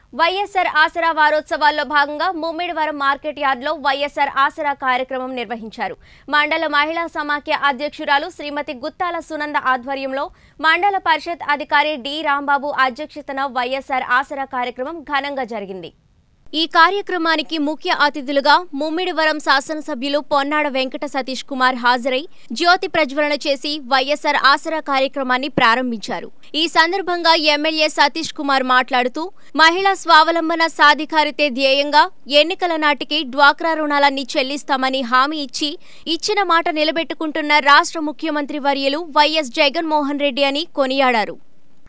వైఎస్ఆర్ ఆసరా వారోత్సవాల్లో భాగంగా ముమ్మిడివరం మార్కెట్ యార్డ్లో వైఎస్ఆర్ ఆసరా కార్యక్రమం నిర్వహించారు మండల మహిళా సమాఖ్య అధ్యక్షురాలు శ్రీమతి గుత్తాల సునంద ఆధ్వర్యంలో మండల పరిషత్ అధికారి డి రాంబాబు అధ్యక్షతన వైఎస్ఆర్ ఆసరా కార్యక్రమం ఘనంగా జరిగింది ఈ కార్యక్రమానికి ముఖ్య అతిథులుగా ముమ్మిడివరం శాసనసభ్యులు పొన్నాడ వెంకట సతీష్ కుమార్ హాజరై జ్యోతి ప్రజ్వలన చేసి వైఎస్ఆర్ ఆసరా కార్యక్రమాన్ని ప్రారంభించారు ఈ సందర్భంగా ఎమ్మెల్యే సతీష్ కుమార్ మాట్లాడుతూ మహిళా స్వావలంబన సాధికారితే ధ్యేయంగా ఎన్నికల నాటికి డ్వాక్రా రుణాలన్నీ చెల్లిస్తామని హామీ ఇచ్చి ఇచ్చిన మాట నిలబెట్టుకుంటున్న రాష్ట్ర ముఖ్యమంత్రి వర్యులు వైఎస్ జగన్మోహన్ రెడ్డి అని కొనియాడారు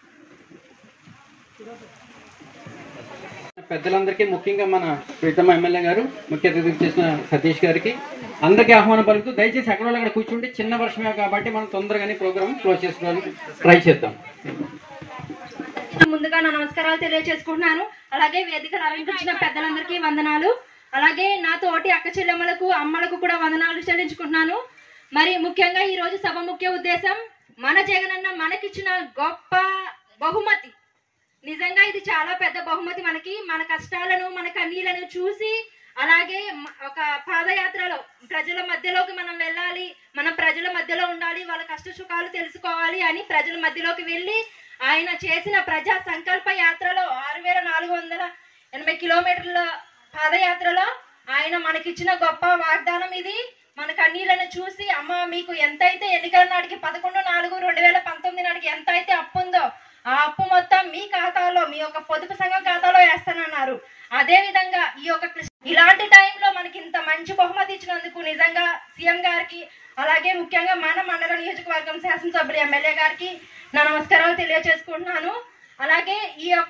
పెద్దలందరికీ ముఖ్యంగా మన ప్రీతమ్మ ఎమ్మెల్యే గారు ముఖ్య అతిథికి చేసిన సతీష్ గారికి అందరికీ ఆహ్వానం పలుకుతూ దయచేసి ఎక్కడ వాళ్ళు అక్కడ కూర్చుంటే చిన్న వర్షమే కాబట్టి మనం తొందరగానే ప్రోగ్రామ్ క్లోజ్ చేసుకోవడానికి ట్రై చేద్దాం ముందుగా నా నమస్కారాలు తెలియజేసుకుంటున్నాను అలాగే వేదికను అలంకరించిన పెద్దలందరికీ వందనాలు అలాగే నా తోటి అక్క చెల్లెమ్మలకు అమ్మలకు కూడా వందనాలు చెల్లించుకుంటున్నాను మరి ముఖ్యంగా ఈ రోజు సభ ముఖ్య ఉద్దేశం మన జగనన్న మనకిచ్చిన గొప్ప బహుమతి నిజంగా ఇది చాలా పెద్ద బహుమతి మనకి మన కష్టాలను మన కన్నీళ్లను చూసి అలాగే మ- ఒక పాదయాత్రలో ప్రజల మధ్యలోకి మనం వెళ్ళాలి మనం ప్రజల మధ్యలో ఉండాలి వాళ్ళ కష్ట సుఖాలు తెలుసుకోవాలి అని ప్రజల మధ్యలోకి వెళ్ళి ఆయన చేసిన ప్రజా సంకల్ప యాత్రలో ఆరు వేల నాలుగు వందల ఎనభై కిలోమీటర్ల పాదయాత్రలో ఆయన మనకిచ్చిన గొప్ప వాగ్దానం ఇది మన కన్నీళ్లను చూసి అమ్మ మీకు ఎంతైతే ఎన్నికల నాటికి పదకొండు నాలుగు రెండు వేల పంతొమ్మిది నాటికి ఎంత అయితే అప్పు ఉందో ఆ అప్పు మొత్తం మీ ఖాతాలో మీ యొక్క పొదుపు సంఘం ఖాతాలో వేస్తానన్నారు అదే విధంగా ఈ యొక్క కృష్ణ- ఇలాంటి టైంలో మనకి ఇంత మంచి బహుమతి ఇచ్చినందుకు నిజంగా సీఎం గారికి అలాగే ముఖ్యంగా మన మండల నియోజకవర్గం శాసనసభ్యులు ఎమ్మెల్యే గారికి నా నమస్కారాలు తెలియజేసుకుంటున్నాను అలాగే ఈ యొక్క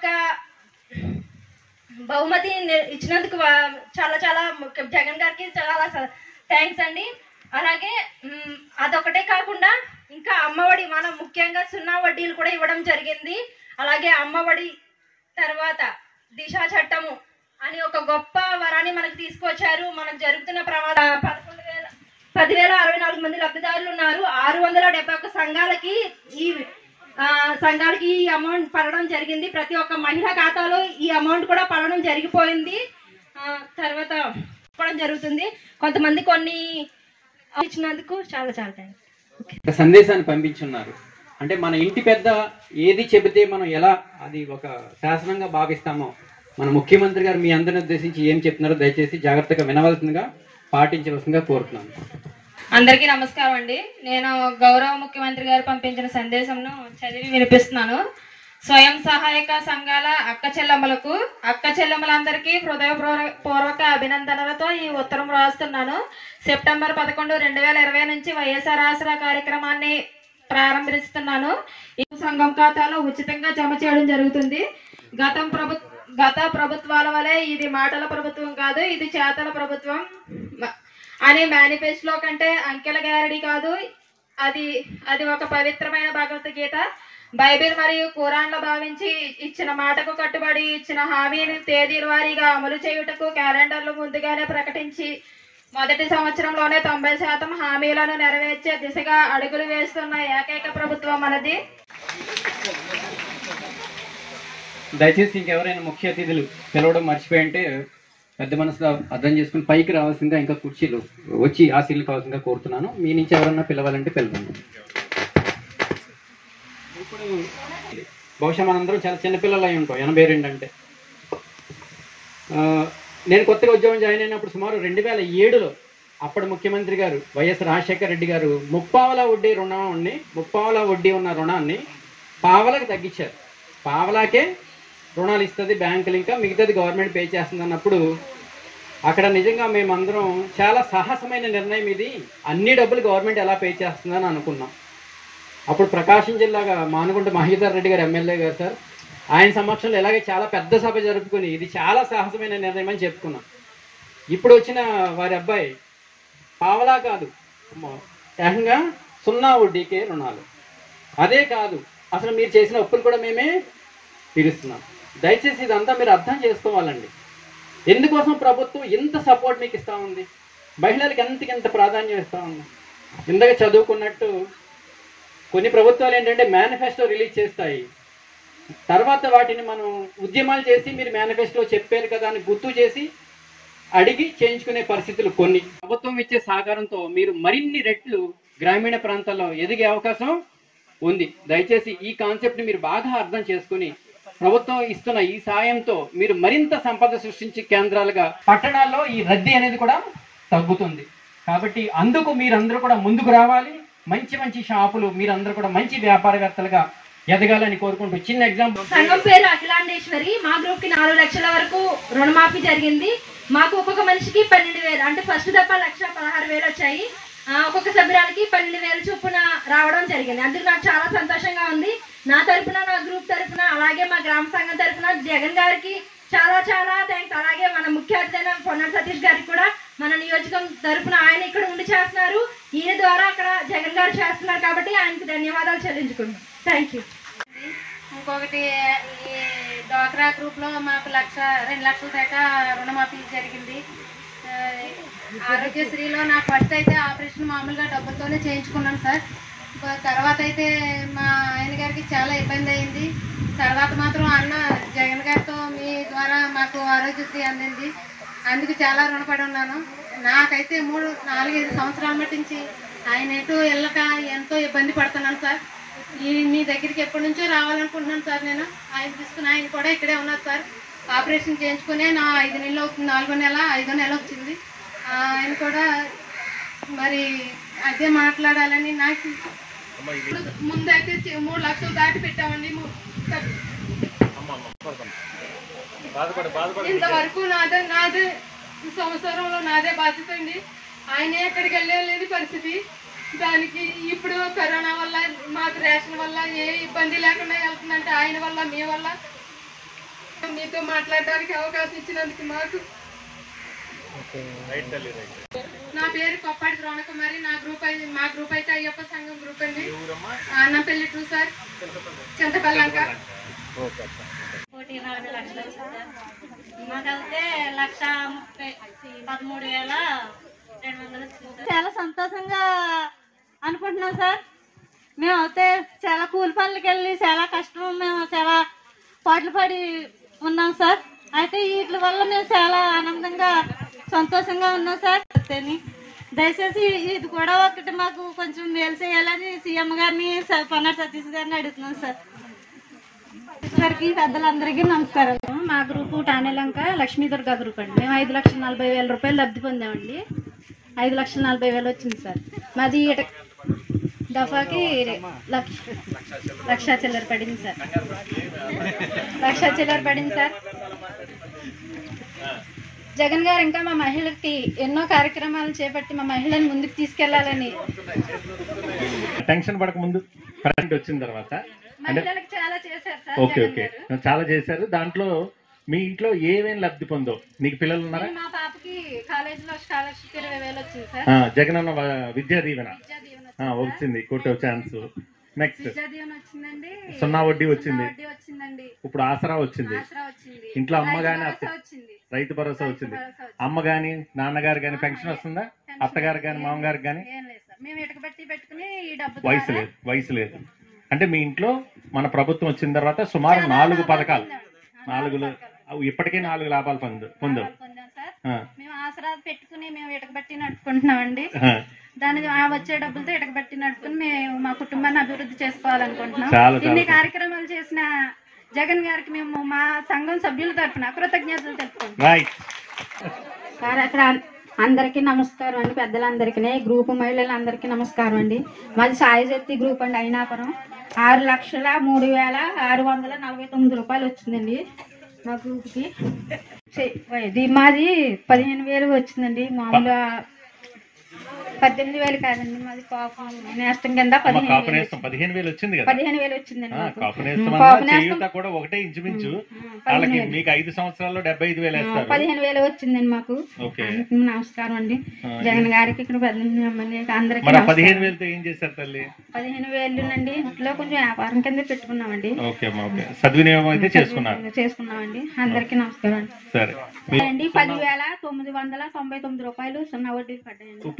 బహుమతి ని- ఇచ్చినందుకు వా- చాలా చాలా ముఖ్య- జగన్ గారికి చాలా థ్యాంక్స్ అండి అలాగే మ్, అదొకటే కాకుండా ఇంకా అమ్మఒడి మనం ముఖ్యంగా సున్నా వడ్డీలు కూడా ఇవ్వడం జరిగింది అలాగే అమ్మఒడి తర్వాత దిశా చట్టము అని ఒక గొప్ప వరాన్ని మనకు తీసుకొచ్చారు మనకు జరుగుతున్న ప్రమాద పదకొండు వేల పదివేల అరవై నాలుగు మంది లబ్ధిదారులు ఉన్నారు ఆరు వందల డెబ్బై ఒక్క సంఘాలకి ఈ ఆ, సంఘాలకి ఈ అమౌంట్ పడడం జరిగింది ప్రతి ఒక్క మహిళ ఖాతాలో ఈ అమౌంట్ కూడా పడడం జరిగిపోయింది ఆ, తర్వాత పడడం జరుగుతుంది కొంతమంది కొన్ని ఇచ్చినందుకు చాలా చాలా థ్యాంక్స్ ఒక సందేశాన్ని పంపించున్నారు అంటే మన ఇంటి పెద్ద ఏది చెబితే మనం ఎలా అది ఒక శాసనంగా భావిస్తామో మన ముఖ్యమంత్రి గారు మీ అందరిని ఉద్దేశించి ఏం చెప్తున్నారో దయచేసి జాగ్రత్తగా వినవలసిందిగా పాటించవలసిందిగా కోరుతున్నాను అందరికీ నమస్కారం అండి నేను గౌరవ ముఖ్యమంత్రి గారు పంపించిన సందేశంను చదివి వినిపిస్తున్నాను స్వయం సహాయక సంఘాల అక్క చెల్లెమ్మలకు అక్క చెల్లెమ్మలందరికీ హృదయపూర్వ- పూర్వక అభినందనలతో ఈ ఉత్తరం రాస్తున్నాను సెప్టెంబర్ పదకొండు రెండు వేల ఇరవై నుంచి వైఎస్ఆర్ ఆసరా కార్యక్రమాన్ని ప్రారంభిస్తున్నాను ఈ సంఘం ఖాతాలో ఉచితంగా జమ చేయడం జరుగుతుంది గతం ప్రభు గత ప్రభుత్వాల వలె ఇది మాటల ప్రభుత్వం కాదు ఇది చేతల ప్రభుత్వం మ- అని మేనిఫెస్టోలో కంటే అంకెల గ్యారడీ కాదు అది అది ఒక పవిత్రమైన భగవద్గీత బైబిల్ మరియు ఖురాన్లో భావించి ఇచ్చిన మాటకు కట్టుబడి ఇచ్చిన హామీని తేదీల వారీగా అమలు చేయుటకు క్యాలెండర్లు ముందుగానే ప్రకటించి మొదటి సంవత్సరంలోనే తొంభై శాతం హామీలను నెరవేర్చే దిశగా అడుగులు వేస్తున్న ఏకైక ప్రభుత్వం మనది దయచేసి ఇంకెవరైనా ముఖ్య అతిథులు పిలవడం మర్చిపోయింటే పెద్ద మనసులో అర్థం చేసుకుని పైకి రావాల్సిందిగా ఇంకా కుర్చీలు వచ్చి ఆశీర్లు కావాల్సిందిగా కోరుతున్నాను మీ నుంచి ఎవరన్నా పిలవాలంటే పిలవండి ఇప్పుడు బహుశా మనందరం చాలా చిన్నపిల్లలు అయి ఉంటాం ఎనభై రెండు అంటే ఆ, నేను కొత్తగా ఉద్యోగం జాయిన్ అయినప్పుడు సుమారు రెండు వేల ఏడులో అప్పటి ముఖ్యమంత్రి గారు వైఎస్ రాజశేఖర రెడ్డి గారు ముప్పావలా వడ్డీ రుణాన్ని ముప్పావలా వడ్డీ ఉన్న రుణాన్ని పావలకు తగ్గించారు పావలాకే రుణాలు ఇస్తుంది బ్యాంకులు ఇంకా మిగతాది గవర్నమెంట్ పే చేస్తుంది అన్నప్పుడు అక్కడ నిజంగా మేమందరం చాలా సాహసమైన నిర్ణయం ఇది అన్ని డబ్బులు గవర్నమెంట్ ఎలా పే చేస్తుందని అనుకున్నాం అప్పుడు ప్రకాశం జిల్లాగా మానుగుంట మహీధర్ రెడ్డి గారు ఎమ్మెల్యే గారు సార్ ఆయన సమక్షంలో ఇలాగే చాలా పెద్ద సభ జరుపుకుని ఇది చాలా సాహసమైన నిర్ణయం అని చెప్పుకున్నాం ఇప్పుడు వచ్చిన వారి అబ్బాయి పావలా కాదు మ- ఏకంగా సున్నా వడ్డీకే రుణాలు అదే కాదు అసలు మీరు చేసిన అప్పులు కూడా మేమే తీరుస్తున్నాం దయచేసి ఇదంతా మీరు అర్థం చేసుకోవాలండి ఎందుకోసం ప్రభుత్వం ఇంత సపోర్ట్ మీకు ఇస్తా ఉంది మహిళలకు ఎంతకి ఎంత ప్రాధాన్యం ఇస్తా ఉంది ఇందాక చదువుకున్నట్టు కొన్ని ప్రభుత్వాలు ఏంటంటే మేనిఫెస్టో రిలీజ్ చేస్తాయి తర్వాత వాటిని మనం ఉద్యమాలు చేసి మీరు మేనిఫెస్టో చెప్పారు కదా అని గుర్తు చేసి అడిగి చేయించుకునే పరిస్థితులు కొన్ని ప్రభుత్వం ఇచ్చే సహకారంతో మీరు మరిన్ని రెట్లు గ్రామీణ ప్రాంతాల్లో ఎదిగే అవకాశం ఉంది దయచేసి ఈ కాన్సెప్ట్ ని మీరు బాగా అర్థం చేసుకుని ప్రభుత్వం ఇస్తున్న ఈ సాయంతో మీరు మరింత సంపద సృష్టించే కేంద్రాలుగా పట్టణాల్లో ఈ రద్దీ అనేది కూడా తగ్గుతుంది కాబట్టి అందుకు మీరందరూ కూడా ముందుకు రావాలి మంచి మంచి షాపులు మీరందరూ కూడా మంచి వ్యాపారవేత్తలుగా ఎదగాలని కోరుకుంటూ చిన్న ఎగ్జాంపుల్ సంఘం పేరు అఖిలాండేశ్వరి మా గ్రూప్ కి నాలుగు లక్షల వరకు రుణమాఫీ జరిగింది మాకు ఒక్కొక్క మనిషికి పన్నెండు వేలు అంటే ఫస్ట్ దఫా లక్ష పదహారు వేలు వచ్చాయి ఆ, ఒక్కొక్క సభ్యురాలకి పన్నెండు వేలు చొప్పున రావడం జరిగింది అందుకు నాకు చాలా సంతోషంగా ఉంది నా తరపున నా గ్రూప్ తరపున అలాగే మా గ్రామ సంఘం తరపున జగన్ గారికి చాలా చాలా థ్యాంక్స్ అలాగే మన ముఖ్య అతిథి అయిన పొన్న సతీష్ గారికి కూడా మన నియోజకం తరపున ఆయన ఇక్కడ ఉండి చేస్తున్నారు ఈయన ద్వారా అక్కడ జగన్ గారు చేస్తున్నారు కాబట్టి ఆయనకి ధన్యవాదాలు చెల్లించుకుంటున్నాం థ్యాంక్ యూ ఇంకొకటి ఈ డ్వాక్రా గ్రూప్లో మాకు లక్ష రెండు లక్షల దాకా రుణమాఫీ జరిగింది ఆ, ఆరోగ్యశ్రీలో నాకు ఫస్ట్ అయితే ఆపరేషన్ మామూలుగా డబ్బులతోనే చేయించుకున్నాను సార్ బ- తర్వాత అయితే మా ఆయన గారికి చాలా ఇబ్బంది అయింది తర్వాత మాత్రం అన్న జగన్ గారితో మీ ద్వారా మాకు ఆరోగ్యశ్రీ అందింది అందుకు చాలా రుణపడి ఉన్నాను నాకైతే మూడు నాలుగైదు సంవత్సరాల మట్టించి ఆయన ఎటు వెళ్ళక ఎంతో ఇబ్బంది పడుతున్నాను సార్ ఈ మీ దగ్గరికి ఎప్పటి నుంచో రావాలనుకుంటున్నాను సార్ నేను ఆయన తీసుకుని ఆయన కూడా ఇక్కడే ఉన్నారు సార్ ఆపరేషన్ చేయించుకునే నా ఐదు నెలలు అవుతుంది నాలుగో నెల ఐదో నెల వచ్చింది ఆ, ఆయన కూడా మరి అదే మాట్లాడాలని నాకు ముందైతే చి- మూడు లక్షలు దాటి పెట్టామండి ము- ఇంతవరకు నాదే నాదే ఈ సంవత్సరంలో నాదే బాధ్యత అండి ఆయనే ఎక్కడికి వెళ్ళలేని పరిస్థితి దానికి ఇప్పుడు కరోనా వల్ల మాకు రేషన్ వల్ల ఏ ఇబ్బంది లేకుండా వెళ్తుందంటే ఆయన వల్ల మీ వల్ల మీతో మాట్లాడడానికి అవకాశం ఇచ్చినందుకు మాకు నా పేరు కొప్పాడి ద్రోణకుమారి నా గ్రూప్ అయితే మా గ్రూప్ అయితే అయ్యప్ప సంఘం గ్రూప్ అండి అన్నంపల్లి టూ సార్ చింతపల్లంక కోటి నలభై లక్షలు వచ్చింది సార్ మాకైతే లక్ష ముప్పై పదమూడు వేల రెండు వందలు వచ్చింది సార్ చాలా సంతోషంగా అనుకుంటున్నాం సార్ మేము అయితే చాలా కూలి పనులకి వెళ్ళి చాలా కష్టం మేము చాలా పాటలు పడి ఉన్నాం సార్ అయితే వీటి వల్ల మేము చాలా ఆనందంగా సంతోషంగా ఉన్నాం సార్ అంతేని దయచేసి ఇది కూడా ఒకటి మాకు కొంచెం మేలు చేయాలని సీఎం గారిని స- పొన్నాడు సతీష్ గారిని అడుగుతున్నాం సార్ గారికి పెద్దలందరికీ నమస్కారం మా గ్రూపు టానేలంక లక్ష్మీ దుర్గా గ్రూప్ అండి మేము ఐదు లక్షల నలభై వేల రూపాయలు లబ్ధి పొందామండి ఐదు లక్షల నలభై వేలు వచ్చింది సార్ మాది ఇట- దఫాకి లక్ష లక్ష చిల్లర పడింది సార్ లక్ష చిల్లర పడింది సార్ జగన్ గారు ఇంకా మా మహిళకి ఎన్నో కార్యక్రమాలు చేపట్టి మా మహిళని ముందుకు తీసుకెళ్లాలని టెన్షన్ పడక ముందు కరెంట్ వచ్చిన తర్వాత అంటే మహిళలకు చాలా చేశారు సార్ ఓకే ఓకే చాలా చేశారు దాంట్లో మీ ఇంట్లో ఏమేం లబ్ధి పొందో నీకు పిల్లలు ఉన్నారా మా పాపకి కాలేజీలో స్కాలర్షిప్ ఇరవై వేలు వచ్చింది సార్ ఆ, జగనన్న వ- విద్యా దీవెన విద్యా దీవెన ఆ, వచ్చింది కొట్టే ఛాన్స్ నెక్స్ట్ విద్యా దీవెన వచ్చిందండి సున్నా వడ్డీ వచ్చింది వడ్డీ వచ్చిందండి ఇప్పుడు ఆసరా వచ్చింది ఆసరా వచ్చింది ఇంట్లో అమ్మ గాని రైతు అత్త భరోసా వచ్చింది రైతు భరోసా వచ్చింది భరోసా వచ్చింది. అమ్మ గాని నాన్నగారు గాని పెన్షన్ వస్తుందా అత్తగారు గాని మామగారు గాని ఏం లేదు సార్ మేము ఇటుకబెట్టి పెట్టుకుని ఈ డబ్బు వయసు ద్వారా లేదు వయసు లేదు అంటే మీ ఇంట్లో మన ప్రభుత్వం వచ్చిన తర్వాత సుమారు నాలుగు పథకాలు నాలుగులో అవి ఇప్పటికే నాలుగు లాభాలు పొందు పొందావు పొందాం సార్ ఆ, మేము ఆసరా పెట్టుకుని మేము ఇటుకబెట్టి నడుపుకుంటున్నామండి ఆ, దాని ఆ వచ్చే డబ్బులతో ఇటుకబెట్టి నడుపుకుని మేము మా కుటుంబాన్ని అభివృద్ధి చేసుకోవాలనుకుంటున్నాం చాలా, చాలా ఇన్ని కార్యక్రమాలు చేసిన జగన్ గారికి మేము మా సంఘం సభ్యుల తరఫున కృతజ్ఞతలు తెలుపుకుంటున్నాం రైట్ సార్ అక్కడ అందరికీ నమస్కారం అండి పెద్దలందరికీ గ్రూప్ మహిళలందరికీ నమస్కారం అండి మాది సాయి శక్తి గ్రూప్ అండి అయినాపురం ఆరు లక్షల మూడు వేల ఆరు వందల నలభై తొమ్మిది రూపాయలు వచ్చిందండి మా గ్రూప్కి చి- ఇది మాది పదిహేను వేలు వచ్చిందండి మామూలుగా పద్దెనిమిది వేలు కాదండి మాది పాపం నేస్తం కింద అమ్మ పదిహేను కాపు వేలు నేస్తం పదిహేను వేలు వచ్చింది కదా పదిహేను వేలు వచ్చిందండి ఆ, మాకు. కాపు నేస్తం కాపు అన్నా నేస్తం చేయూత కూడా ఒకటే ఇంచుమించు పదిహేను వాళ్ళకి వేలు. మీకు ఐదు సంవత్సరాల్లో డెబ్బై ఐదు వేలు వేస్తారు పదిహేను వేలు వచ్చిందండి మాకు ఓకే అందరికీ నమస్కారం అండి ఆ, జగన్ గారికి ఇక్కడ పెద్ద అందరికి మరి ఆ పదిహేను వేలతో ఏం చేశారు తల్లి పదిహేను వేలు నండి ఇంట్లో కొంచెం వ్యాపారం కింద పెట్టుకున్నామండి ఓకే అమ్మా ఓకే సద్వినియోగం అయితే చేసుకున్నారు చేసుకున్నామండి అందరికి నమస్కారం అండి సరే మీ- అండి పదివేల తొమ్మిది వందల తొంభై తొమ్మిది రూపాయలు సున్నా వడ్డీ పడ్డాయండి ఇప్పుడు ఆ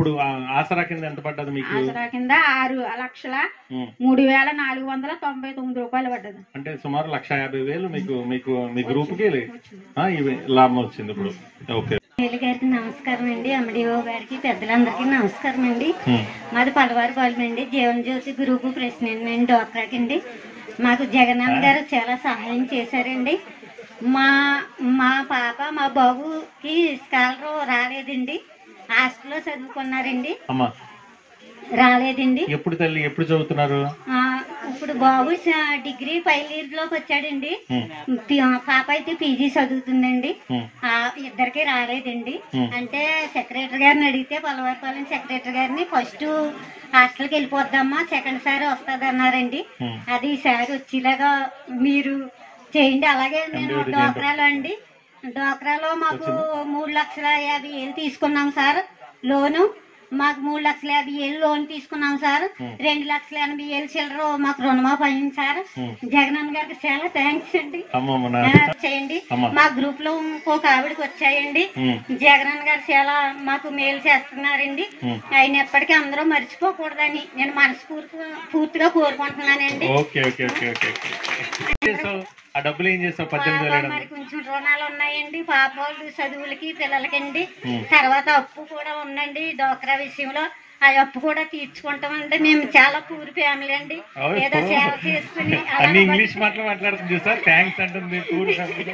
ఆసరా కింద ఎంత పడ్డది మీకు ఆసరా కింద ఆరు లక్షల ఉమ్. మూడు వేల నాలుగు వందల తొంభై తొమ్మిది రూపాయలు పడ్డది అంటే సుమారు లక్ష యాభై వేలు మీకు మీకు మీ గ్రూప్ కి ఆ, ఇవి లాభం వచ్చింది ఇప్పుడు ఓకే ఎమ్మెల్యే గారికి నమస్కారం అండి ఎండిఓ గారికి పెద్దలందరికీ నమస్కారం అండి ఉమ్. మాది పలవారి పాలెం అండి జీవన్ జ్యోతి గ్రూపు ప్రెసిడెంట్ అండి డోక్రాకి అండి మాకు జగనన్న గారు చాలా సహాయం చేశారండి మా మా పాప మా బాబుకి స్కాలర్ రాలేదండి హాస్టల్లో చదువుకున్నారండి అమ్మా రాలేదండి ఎప్పుడు తల్లి ఎప్పుడు చదువుతున్నారు ఆ, ఇప్పుడు బాబు స- డిగ్రీ ఫైనల్ ఇయర్ లోకి వచ్చాడండి ఉమ్. పి- పాప అయితే పీజీ చదువుతుందండి ఉమ్. ఆ, ఇద్దరికి రాలేదండి ఉమ్. అంటే సెక్రటరీ గారిని అడిగితే పలవారిపాలెం సెక్రటరీ గారిని ఫస్ట్ హాస్టల్కి వెళ్ళిపోద్దామా సెకండ్ సారి వస్తుంది అన్నారండి ఉమ్. అది ఈసారి వచ్చేలాగా మీరు చేయండి అలాగే నేను ఎంబీఓ ది డోక్రాలో అండి డోక్రాలో మాకు మూడు లక్షల యాభై వేలు తీసుకున్నాం సార్ లోను మాకు మూడు లక్షల యాభై వేలు లోన్ తీసుకున్నాం సార్ ఉమ్. రెండు లక్షల ఎనభై వేలు చిల్లర మాకు రుణమాఫీ అయింది సార్ ఉమ్. జగనన్న గారికి చాలా థ్యాంక్స్ అండి అమ్మమ్మ నా ఆ, చేయండి అమ్మ. మా గ్రూప్ లో ఇంకొక ఆవిడకి వచ్చాయండి ఉమ్. జగనన్న గారు చాలా మాకు మేలు చేస్తున్నారండి ఉమ్. ఆయన ఎప్పటికీ అందరూ మర్చిపోకూడదని నేను మనస్ఫూర్తి పూర్తిగా కోరుకుంటున్నానండి okay okay okay okay okay. ఏం చేసావు ఆ డబ్బులు ఏం చేసావు పద్దెనిమిది వేల పాప ఏడు మరి వందలు? కొంచెం రుణాలు ఉన్నాయండి పాప వాళ్ళు చదువులకి పిల్లలకండి ఉమ్. తర్వాత అప్పు కూడా ఉందండి డోక్రా విషయంలో ఆ అప్పు కూడా తీర్చుకుంటామండి మేము చాలా పూర్ ఫ్యామిలీ అండి ఓ, ఏదో ఓ. సేవ చేసుకుని అలా అన్ని ఇంగ్లీష్ మాటలు మాట్లాడుతుంది చూసారు థ్యాంక్స్ అంటుంది పూర్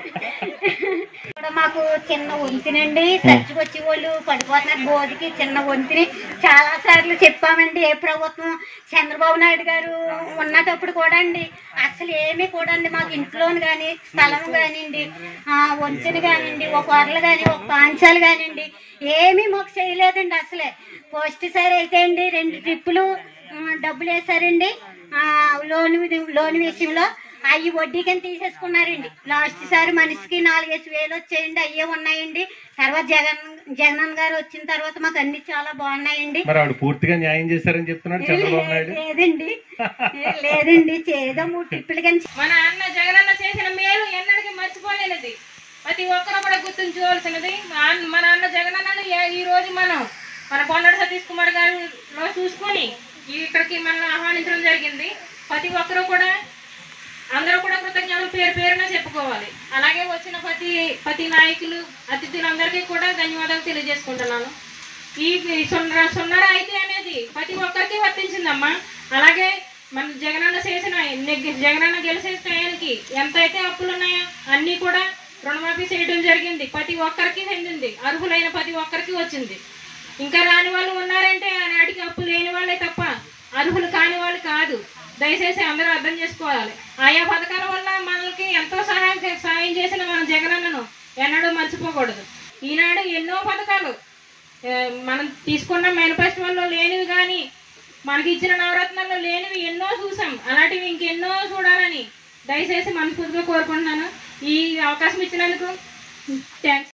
కూడా మాకు చిన్న వంతినండి చర్చికి వచ్చే వాళ్ళు పడిపోతున్నారు బోధికి చిన్న వంతిని చాలా సార్లు చెప్పామండి ఏ ప్రభుత్వం చంద్రబాబు నాయుడు గారు ఉన్నటప్పుడు కూడా అండి అసలు ఏమీ కూడా అండి మాకు ఇంట్లోని కానీ స్థలం కానివ్వండి ఆ, వంతెన కానివ్వండి ఒక వరలు కానీ ఒక పాంచాలు కానివ్వండి ఏమీ మాకు చేయలేదండి అసలే ఫస్ట్ సారి అయితే అండి రెండు ట్రిప్పులు ఆ, డబ్బులు వేసారండి ఆ, లోన్ వి- లోన్ విషయంలో అవి వడ్డీకని తీసేసుకున్నారండి లాస్ట్ సారి మనిషికి నాలుగేసి వేలు వచ్చాయండి అయ్యే ఉన్నాయండి తర్వాత జగన్ జగన్ గారు వచ్చిన తర్వాత మాకు అన్ని చాలా బాగున్నాయండి మరి ఆవిడ పూర్తిగా న్యాయం చేశారని చెప్తున్నాడు చంద్రబాబు నాయుడు లేదండి ఏ, లేదండి ఏదో మూడు ట్రిప్పులు కానీ మన అన్న జగనన్న చేసిన మేలు ఎన్నటికీ మర్చిపోలేనిది ప్రతి ఒక్కరు కూడా గుర్తుంచుకోవాల్సినది మా అన్న- మన అన్న జగనన్నను ఏ- ఈ రోజు మనం మన పొన్నడు సతీష్ కుమార్ గారిలో చూసుకొని ఈ- ఇక్కడికి మనం ఆహ్వానించడం జరిగింది ప్రతి ఒక్కరు కూడా అందరూ కూడా కృతజ్ఞతలు పేరు పేరున చెప్పుకోవాలి అలాగే వచ్చిన ప్రతి ప్రతి నాయకులు అతిథులందరికీ కూడా ధన్యవాదాలు తెలియజేసుకుంటున్నాను ఈ ఈ సున్నర సున్నర అయితే అనేది ప్రతి ఒక్కరికి వర్తించిందమ్మా అలాగే మన జగనన్న చేసిన నెగ్- జగనన్న గెలిచే టయానికి ఎంత అయితే అప్పులు ఉన్నాయో అన్నీ కూడా రుణమాఫీ చేయడం జరిగింది ప్రతి ఒక్కరికి చెందింది అర్హులైన ప్రతి ఒక్కరికి వచ్చింది ఇంకా రాని వాళ్ళు ఉన్నారంటే నాటికి అప్పు లేని వాళ్ళే తప్ప అర్హులు కాని వాళ్ళు కాదు దయచేసి అందరూ అర్థం చేసుకోవాలి ఆయా పథకాల వల్ల మనకి ఎంతో సహాయం సహాయం చేసిన మన జగనన్నను ఎన్నడూ మర్చిపోకూడదు ఈనాడు ఎన్నో పథకాలు ఆ, మనం తీసుకున్న మేనిఫెస్టోల్లో లేనివి కానీ మనకి ఇచ్చిన నవరత్నాల్లో లేనివి ఎన్నో చూసాం అలాంటివి ఇంకెన్నో చూడాలని దయచేసి మనస్ఫూర్తిగా కోరుకుంటున్నాను ఈ అవకాశం ఇచ్చినందుకు థ్యాంక్స్